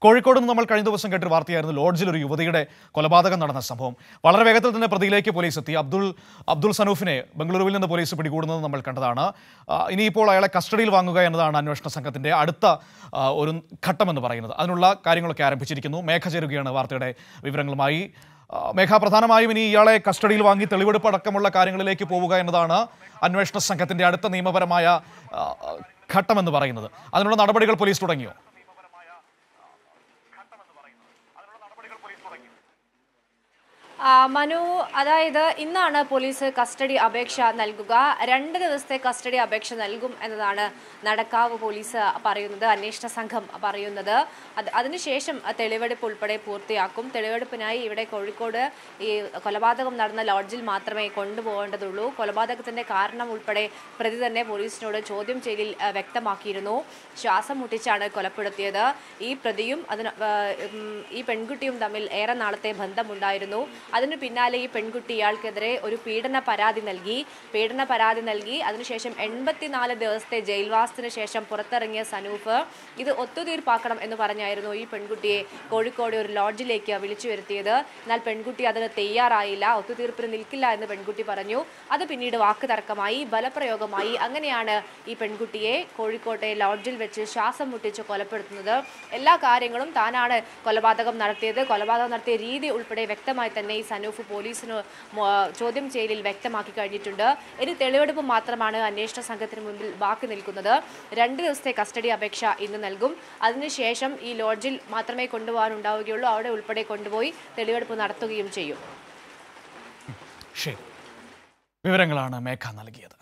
കോഴിക്കോട് നിന്ന് നമ്മൾ കഴിഞ്ഞ ദിവസം കേട്ടൊരു വാർത്തയായിരുന്നു ലോഡ്ജിൽ ഒരു യുവതിയുടെ കൊലപാതകം നടന്ന സംഭവം വളരെ വേഗത്തിൽ തന്നെ പ്രതിയിലേക്ക് പോലീസ് എത്തി അബ്ദുൾ അബ്ദുൾ സനൂഫിനെ ബംഗളൂരുവിൽ നിന്ന് പോലീസ് പിടികൂടുന്നത് നമ്മൾ കണ്ടതാണ് ആ, ഇനിയിപ്പോൾ അയാളെ കസ്റ്റഡിയിൽ വാങ്ങുക എന്നതാണ് അന്വേഷണ സംഘത്തിന്റെ അടുത്ത ആ, ഒരു ഘട്ടമെന്ന് പറയുന്നത് അതിനുള്ള കാര്യങ്ങളൊക്കെ ആരംഭിച്ചിരിക്കുന്നു മേഘ ചേരുകയാണ് വാർത്തയുടെ വിവരങ്ങളുമായി ആ, മേഘ പ്രധാനമായും ഇനി ഇയാളെ കസ്റ്റഡിയിൽ വാങ്ങി തെളിവെടുപ്പ് അടക്കമുള്ള കാര്യങ്ങളിലേക്ക് പോവുക എന്നതാണ് അന്വേഷണ സംഘത്തിന്റെ അടുത്ത നിയമപരമായ ആ, ഘട്ടമെന്ന് പറയുന്നത് അതിനുള്ള നടപടികൾ പോലീസ് തുടങ്ങിയോ ആ, മനു അതായത് ഇന്നാണ് പോലീസ് കസ്റ്റഡി അപേക്ഷ നൽകുക രണ്ട് ദിവസത്തെ കസ്റ്റഡി അപേക്ഷ നൽകും എന്നതാണ് നടക്കാവ് പോലീസ് പറയുന്നത് അന്വേഷണ സംഘം പറയുന്നത് അത് അതിനുശേഷം തെളിവെടുപ്പ് ഉൾപ്പെടെ പൂർത്തിയാക്കും തെളിവെടുപ്പിനായി ഇവിടെ കോഴിക്കോട് ഈ കൊലപാതകം നടന്ന ലോഡ്ജിൽ മാത്രമേ കൊണ്ടുപോകേണ്ടതുള്ളൂ കൊലപാതകത്തിന്റെ കാരണം ഉൾപ്പെടെ പ്രതി തന്നെ പോലീസിനോട് ചോദ്യം ചെയ്യലിൽ ആ, വ്യക്തമാക്കിയിരുന്നു ശ്വാസം മുട്ടിച്ചാണ് കൊലപ്പെടുത്തിയത് ഈ പ്രതിയും അതിന് ആ, ഉം, ഈ പെൺകുട്ടിയും തമ്മിൽ ഏറെ നാളത്തെ ബന്ധമുണ്ടായിരുന്നു അതിനു പിന്നാലെ ഈ പെൺകുട്ടി ഇയാൾക്കെതിരെ ഒരു പീഡന പരാതി നൽകി പീഡന പരാതി നൽകി അതിനുശേഷം എൺപത്തിനാല് ദിവസത്തെ ജയിൽവാസത്തിന് ശേഷം പുറത്തിറങ്ങിയ സനൂഫ് ഇത് ഒത്തുതീർപ്പാക്കണം എന്ന് പറഞ്ഞായിരുന്നു ഈ പെൺകുട്ടിയെ കോഴിക്കോട് ഒരു ലോഡ്ജിലേക്ക് വിളിച്ചു വരുത്തിയത് എന്നാൽ പെൺകുട്ടി അതിന് തയ്യാറായില്ല ഒത്തുതീർപ്പിന് നിൽക്കില്ല എന്ന് പെൺകുട്ടി പറഞ്ഞു അത് പിന്നീട് വാക്ക് തർക്കമായി ബലപ്രയോഗമായി അങ്ങനെയാണ് ഈ പെൺകുട്ടിയെ കോഴിക്കോട്ടെ ലോഡ്ജിൽ വെച്ച് ശ്വാസം മുട്ടിച്ച് കൊലപ്പെടുത്തുന്നത് എല്ലാ കാര്യങ്ങളും താനാണ് കൊലപാതകം നടത്തിയത് കൊലപാതകം നടത്തിയ രീതി ഉൾപ്പെടെ വ്യക്തമായി തന്നെ ഈ സനൂഫ് പോലീസിന് മോ- ചോദ്യം ചെയ്യലിൽ വ്യക്തമാക്കി കഴിഞ്ഞിട്ടുണ്ട് ഇനി തെളിവെടുപ്പ് മാത്രമാണ് അന്വേഷണ സംഘത്തിന് മുമ്പിൽ ബാക്കി നിൽക്കുന്നത് രണ്ട് ദിവസത്തെ കസ്റ്റഡി അപേക്ഷ ഇന്ന് നൽകും അതിനുശേഷം ഈ ലോഡ്ജിൽ മാത്രമേ കൊണ്ടുപോകാനുണ്ടാവുകയുള്ളൂ അവിടെ ഉൾപ്പെടെ കൊണ്ടുപോയി തെളിവെടുപ്പ് നടത്തുകയും ചെയ്യും ശരി വിവരങ്ങളാണ് മേഘ നൽകിയത്